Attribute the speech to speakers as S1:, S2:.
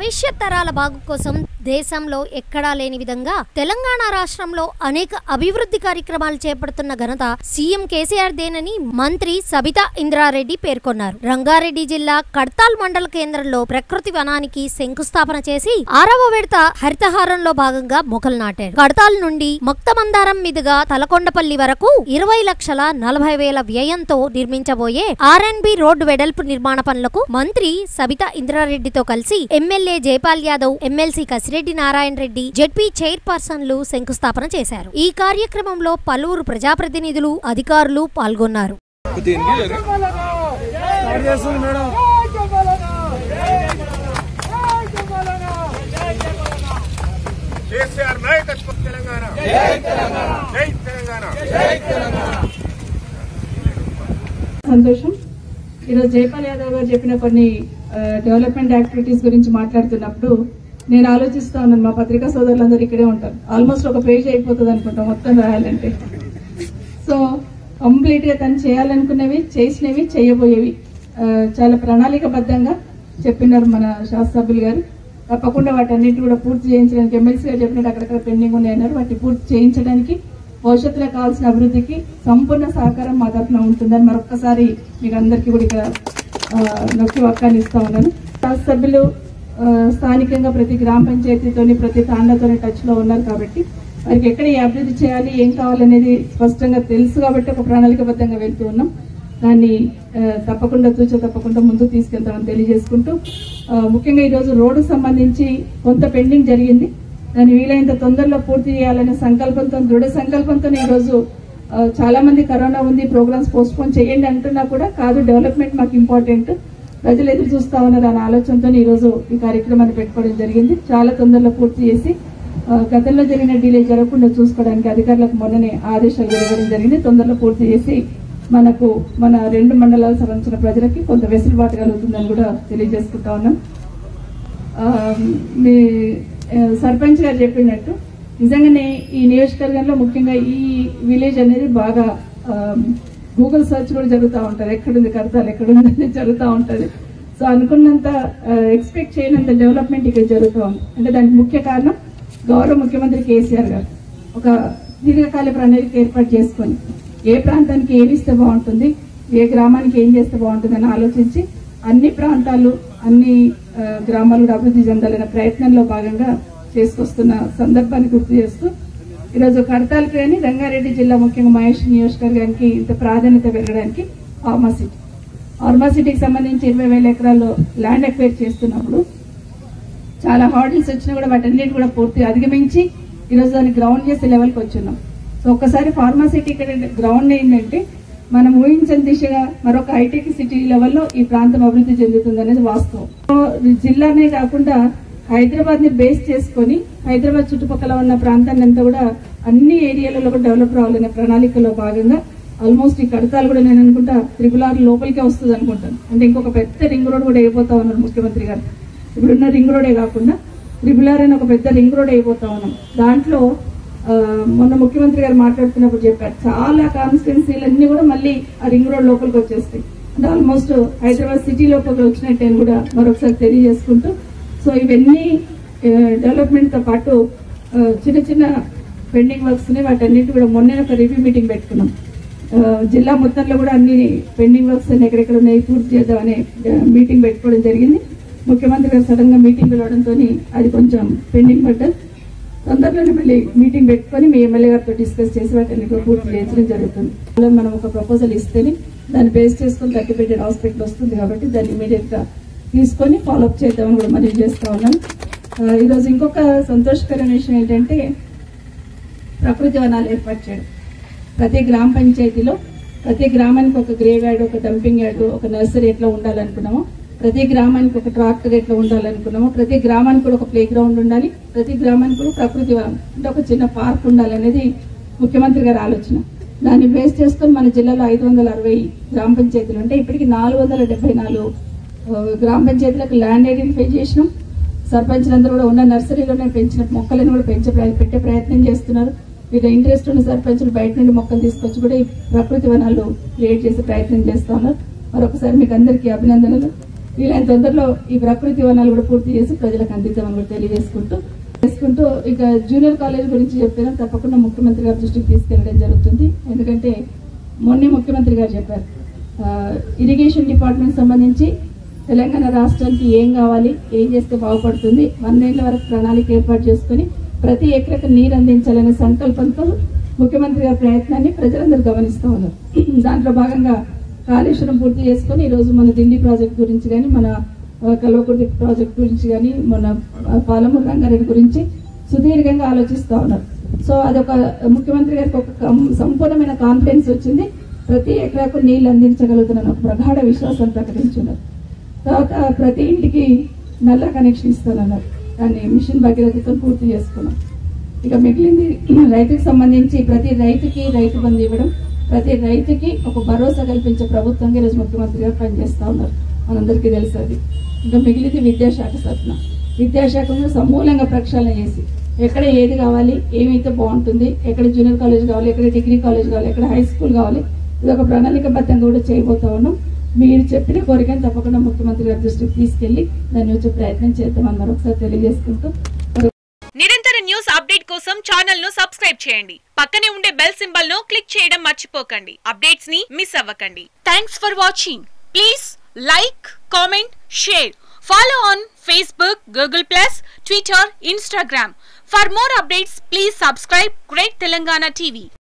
S1: భవిష్యత్ తరాల బాగు కోసం దేశంలో ఎక్కడా లేని విధంగా తెలంగాణ రాష్ట్రంలో అనేక అభివృద్ధి కార్యక్రమాలు చేపడుతున్న ఘనత సీఎం కేసీఆర్ దేనని మంత్రి సబితా ఇంద్రారెడ్డి పేర్కొన్నారు రంగారెడ్డి జిల్లా కడ్తాల్ మండల కేంద్రంలో ప్రకృతి వనానికి శంకుస్థాపన చేసి ఆరవ విడత హరితహారంలో భాగంగా మొక్కలు నాటారు కడతాల్ నుండి మొక్తమందారం మీదుగా తలకొండపల్లి వరకు ఇరవై లక్షల నలభై వేల వ్యయంతో నిర్మించబోయే ఆర్ఎన్బి రోడ్డు వెడల్పు నిర్మాణ పనులకు మంత్రి సబితా ఇంద్రారెడ్డితో కలిసి MLA Jaipal Yadav MLC Kasireddy Narayana Reddy ZP చైర్పర్సన్లు శంకుస్థాపన చేశారు ఈ కార్యక్రమంలో పలువురు ప్రజాప్రతినిధులు అధికారులు పాల్గొన్నారు
S2: స్టార్ట్ చేస్తుంది మేడం
S3: కేసీఆర్ నాయకత్వం తెలంగాణ జై తెలంగాణ
S4: సంతోషం ఈరోజు జైపాల్ యాదవ్ గారు చెప్పిన కొన్ని ఆ, డెవలప్మెంట్ యాక్టివిటీస్ గురించి మాట్లాడుతున్నప్పుడు నేను ఆలోచిస్తా ఉన్నాను మా పత్రికా సోదరులందరూ ఇక్కడే ఉంటారు ఆల్మోస్ట్ ఒక పేజ్ అయిపోతుంది అనుకుంటా మొత్తం రాయాలంటే సో కంప్లీట్ గా తను చేయాలనుకున్నవి చేసినవి చేయబోయేవి ఆ, చాలా ప్రణాళికబద్ధంగా చెప్పినారు మన శాస్త్రసభ్యులు గారు తప్పకుండా వాటన్నిటి కూడా పూర్తి చేయించడానికి ఎమ్మెల్సీ గారు చెప్పినట్టు అక్కడక్కడ పెండింగ్ ఉన్నాయన్నారు వాటిని పూర్తి చేయించడానికి భవిష్యత్తులో కావాల్సిన అభివృద్ధికి సంపూర్ణ సహకారం మా తరఫున ఉంటుందని మరొక్కసారి మీకు అందరికీ కూడా ఇక్కడ ఆ, నొక్కి వక్కాన్ని ఇస్తా ఉన్నాను శాసనసభ్యులు ఆ, స్థానికంగా ప్రతి గ్రామ పంచాయతీతోని ప్రతి తాండాతోని టచ్ లో ఉన్నారు కాబట్టి వారికి ఎక్కడ ఏ అభివృద్ధి చేయాలి ఏం కావాలనేది స్పష్టంగా తెలుసు కాబట్టి ఒక ప్రణాళికబద్ధంగా వెళ్తూ ఉన్నాం దాన్ని ఆ, తప్పకుండా తూచ తప్పకుండా ముందుకు తీసుకెళ్తామని తెలియజేసుకుంటూ ఆ, ముఖ్యంగా ఈరోజు రోడ్డు సంబంధించి కొంత పెండింగ్ జరిగింది దాన్ని వీలైనంత తొందరలో పూర్తి చేయాలనే సంకల్పంతో దృఢ సంకల్పంతో ఈరోజు ఆ, చాలా మంది కరోనా ఉంది ప్రోగ్రామ్స్ పోస్ట్ పోన్ చేయండి అంటున్నా కూడా కాదు డెవలప్మెంట్ మాకు ఇంపార్టెంట్ ప్రజలు ఎదురు చూస్తా ఉన్నారు అనే ఆలోచనతో ఈ రోజు ఈ కార్యక్రమాన్ని పెట్టుకోవడం జరిగింది చాలా తొందరలో పూర్తి చేసి ఆ, గతంలో జరిగిన డిలే జరగకుండా చూసుకోవడానికి అధికారులకు మొన్ననే ఆదేశాలు ఇవ్వడం జరిగింది తొందరలో పూర్తి చేసి మనకు మన రెండు మండలాలకు సంబంధించిన ప్రజలకి కొంత వెసులుబాటు కలుగుతుందని కూడా తెలియజేసుకుంటా ఉన్నాం ఆ, మీ ఆ, సర్పంచ్ గారు చెప్పినట్టు నిజంగానే ఈ నియోజకవర్గంలో ముఖ్యంగా ఈ విలేజ్ అనేది బాగా ఆ, గూగుల్ సెర్చ్ కూడా జరుగుతూ ఉంటుంది ఎక్కడుంది కడతాలు ఎక్కడుంది అనేది జరుగుతూ ఉంటుంది సో అనుకున్నంత ఎక్స్పెక్ట్ చేయనంత డెవలప్మెంట్ ఇక్కడ జరుగుతూ ఉంది అంటే దానికి ముఖ్య కారణం గౌరవ ముఖ్యమంత్రి కేసీఆర్ గారు ఒక దీర్ఘకాల ప్రణాళిక ఏర్పాటు చేసుకొని ఏ ప్రాంతానికి ఏమి ఇస్తే బాగుంటుంది ఏ గ్రామానికి ఏం చేస్తే బాగుంటుంది అని ఆలోచించి అన్ని ప్రాంతాలు అన్ని ఆ, గ్రామాలు కూడా అభివృద్ధి చెందాలనే ప్రయత్నంలో భాగంగా చేసుకొస్తున్న సందర్భాన్ని గుర్తు చేస్తూ ఈరోజు కడతాలకు కానీ రంగారెడ్డి జిల్లా ముఖ్యంగా మహేష్ నియోజకవర్గానికి ఇంత ప్రాధాన్యత పెరగడానికి ఫార్మాసిటీ ఫార్మాసిటీకి సంబంధించి ఇరవై వేల ఎకరాల్లో ల్యాండ్ ఎక్వైర్ చేస్తున్నప్పుడు చాలా హార్డిల్స్ వచ్చినా కూడా వాటన్నిటి కూడా పూర్తి అధిగమించి ఈరోజు దాన్ని గ్రౌండ్ చేసే లెవెల్కి వచ్చున్నాం సో ఒక్కసారి ఫార్మాసిటీ ఇక్కడ గ్రౌండ్ ఏంటంటే మనం ఊహించని దిశగా మరొక హైటెక్ సిటీ లెవెల్లో ఈ ప్రాంతం అభివృద్ధి చెందుతుంది అనేది వాస్తవం సో జిల్లానే కాకుండా హైదరాబాద్ ని బేస్ చేసుకొని హైదరాబాద్ చుట్టుపక్కల ఉన్న ప్రాంతాన్ని అంతా కూడా అన్ని ఏరియాలలో కూడా డెవలప్ రావాలనే ప్రణాళికలో భాగంగా ఆల్మోస్ట్ ఈ కడతాలు కూడా నేను అనుకుంటా త్రిపుల్ ఆర్ లోపలికే వస్తుంది అనుకుంటాను అంటే ఇంకొక పెద్ద రింగ్ రోడ్ కూడా అయిపోతా ఉన్నారు ముఖ్యమంత్రి గారు ఇప్పుడున్న రింగ్ రోడే కాకుండా త్రిపుల్ ఆర్ అని ఒక పెద్ద రింగ్ రోడ్ అయిపోతా ఉన్నాం దాంట్లో ఆ, మొన్న ముఖ్యమంత్రి గారు మాట్లాడుతున్నప్పుడు చెప్పారు చాలా కాన్స్టిట్యున్సీలు అన్ని కూడా మళ్ళీ ఆ రింగ్ రోడ్ లోపలికి వచ్చేస్తాయి అంటే ఆల్మోస్ట్ హైదరాబాద్ సిటీ లోపలికి వచ్చినట్టు అని కూడా మరొకసారి తెలియజేసుకుంటూ సో ఇవన్నీ డెవలప్మెంట్ తో పాటు ఆ, చిన్న చిన్న పెండింగ్ వర్క్స్ ఉన్నాయి వాటన్నిటి కూడా మొన్న ఒక రివ్యూ మీటింగ్ పెట్టుకున్నాం ఆ, జిల్లా మొత్తంలో కూడా అన్ని పెండింగ్ వర్క్స్ అన్ని ఎక్కడెక్కడ ఉన్నాయి పూర్తి చేద్దామనే మీటింగ్ పెట్టుకోవడం జరిగింది ముఖ్యమంత్రి గారు సడన్ గా మీటింగ్ పిలవడంతో అది కొంచెం పెండింగ్ పడ్డది తొందరలోనే మళ్ళీ మీటింగ్ పెట్టుకొని మీ ఎమ్మెల్యే గారితో డిస్కస్ చేసి వాటిని కూడా పూర్తి చేయించడం జరుగుతుంది అలా మనం ఒక ప్రపోజల్ ఇస్తేనే దాన్ని బేస్ చేసుకొని థర్టీ బెడెడ్ హాస్పిటల్ వస్తుంది కాబట్టి దాన్ని ఇమీడియట్ గా తీసుకొని ఫాలోఅప్ చేద్దామని కూడా మనం చేస్తా ఉన్నాం ఆ, ఈరోజు ఇంకొక సంతోషకరమైన విషయం ఏంటంటే ప్రకృతి వనాలు ఏర్పాటు చేయడం ప్రతి గ్రామ పంచాయతీలో ప్రతి గ్రామానికి ఒక గ్రేవ్ యార్డ్ ఒక డంపింగ్ యార్డ్ ఒక నర్సరీ ఎట్లా ఉండాలనుకున్నామో ప్రతి గ్రామానికి ఒక ట్రాక్టర్ ఎట్లా ఉండాలనుకున్నామో ప్రతి గ్రామానికి కూడా ఒక ప్లే గ్రౌండ్ ఉండాలి ప్రతి గ్రామానికి కూడా ప్రకృతి వనం అంటే ఒక చిన్న పార్క్ ఉండాలనేది ముఖ్యమంత్రి గారి ఆలోచన దాన్ని బేస్ చేసుకొని మన జిల్లాలో ఐదు వందల అరవై గ్రామ పంచాయతీలు ఉంటే ఇప్పటికి నాలుగు వందల డెబ్బై నాలుగు ఆ, గ్రామ పంచాయతీలకు ల్యాండ్ ఐడెంటిఫై చేసినాం సర్పంచ్లందరూ కూడా ఉన్న నర్సరీలోనే పెంచిన మొక్కలను కూడా పెంచే ప్రయ- పెట్టే ప్రయత్నం చేస్తున్నారు వీళ్ళ ఇంట్రెస్ట్ ఉన్న సర్పంచులు బయట నుండి మొక్కలు తీసుకొచ్చి కూడా ఈ ప్రకృతి వనాలు క్రియేట్ చేసే ప్రయత్నం చేస్తా ఉన్నారు మరొకసారి మీకు అందరికీ అభినందనలు వీలైన తొందరలో ఈ ప్రకృతి వనాలు కూడా పూర్తి చేసి ప్రజలకు అందిద్దామని కూడా తెలియజేసుకుంటూ చేసుకుంటూ ఇక జూనియర్ కాలేజ్ గురించి చెప్పినా తప్పకుండా ముఖ్యమంత్రి గారి దృష్టికి తీసుకెళ్ళడం జరుగుతుంది ఎందుకంటే మొన్నే ముఖ్యమంత్రి గారు చెప్పారు ఆ, ఇరిగేషన్ డిపార్ట్మెంట్ సంబంధించి తెలంగాణ రాష్ట్రానికి ఏం కావాలి ఏం చేస్తే బాగుపడుతుంది వందేళ్ల వరకు ప్రణాళిక ఏర్పాటు చేసుకుని ప్రతి ఎకరకు నీరు అందించాలనే సంకల్పంతో ముఖ్యమంత్రి గారి ప్రయత్నాన్ని ప్రజలందరూ గమనిస్తూ ఉన్నారు దాంట్లో భాగంగా కాళేశ్వరం పూర్తి చేసుకొని ఈ రోజు మన దిండి ప్రాజెక్ట్ గురించి కానీ మన ఆ, కల్వకుర్తి ప్రాజెక్ట్ గురించి కానీ మన ఆ, పాలమూరు రంగారెడ్డి గురించి సుదీర్ఘంగా ఆలోచిస్తూ ఉన్నారు సో అదొక ముఖ్యమంత్రి గారికి ఒక కం- సంపూర్ణమైన కాన్ఫిడెన్స్ వచ్చింది ప్రతి ఎకరాకు నీళ్లు అందించగలుగుతున్నాను ఒక ప్రగాఢ విశ్వాసం ప్రకటించున్నారు తర్వాత ప్రతి ఇంటికి నల్ల కనెక్షన్ ఇస్తానన్నారు దాన్ని మిషన్ భగీరథతో పూర్తి చేసుకున్నాం ఇక మిగిలింది రైతుకు సంబంధించి ప్రతి రైతుకి రైతు బంధు ఇవ్వడం ప్రతి రైతుకి ఒక భరోసా కల్పించే ప్రభుత్వంగా ఈరోజు ముఖ్యమంత్రి గారు పనిచేస్తా ఉన్నారు మనందరికీ తెలుసు అది ఇంకా మిగిలింది విద్యాశాఖ సత్న విద్యాశాఖను సమూలంగా ప్రక్షాళన చేసి ఎక్కడ ఏది కావాలి ఏమైతే బాగుంటుంది ఎక్కడ జూనియర్ కాలేజ్ కావాలి ఎక్కడ డిగ్రీ కాలేజ్ కావాలి ఎక్కడ హై స్కూల్ కావాలి ఇది ఒక ప్రణాళికబద్ధంగా కూడా చేయబోతా ఉన్నాం మీరు చెప్పిన కోరికను తప్పకుండా ముఖ్యమంత్రి గారి దృష్టికి తీసుకెళ్లి దాన్ని వచ్చే ప్రయత్నం చేద్దామని మరొకసారి తెలియజేసుకుంటూ
S2: నిరంతర న్యూస్ అప్డేట్ కోసం ఛానల్ ను సబ్స్క్రైబ్ చేయండి పక్కనే ఉండే బెల్ సింబల్ ను క్లిక్ చేయడం మర్చిపోకండి అప్డేట్స్ ని మిస్ అవ్వకండి thanks for watching please like comment share follow on Facebook Google plus Twitter Instagram for more updates please subscribe great Telangana TV